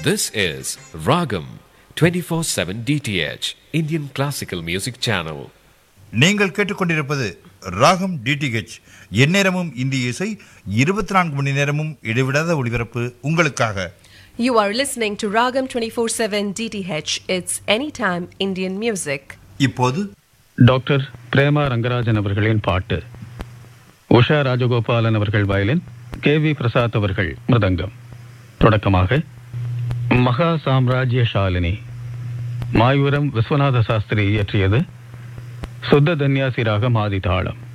This is Ragam 24/7 DTH Indian Classical Music Channel. நீங்கள் கேட்டுக்கொண்டிருப்பது ராகம் டிடிஹெச் எந்நேரமும் இந்திய இசை இருபத்தி நான்கு மணி நேரமும் இடைவிடாத ஒளிபரப்பு உங்களுக்காக You are listening to Ragam 24/7 DTH. It's anytime Indian music. இப்போது டாக்டர் பிரேமா ரங்கராஜன் அவர்களின் பாட்டு உஷா ராஜகோபாலன் அவர்கள் வயலின் கே வி பிரசாத் அவர்கள் மிருதங்கம் தொடக்கமாக மகா சாம்ராஜ்ய ஷாலினி மாயூரம் விஸ்வநாத சாஸ்திரி இயற்றியது சுத்த தன்யாசி ராகம் ஆதி தாளம்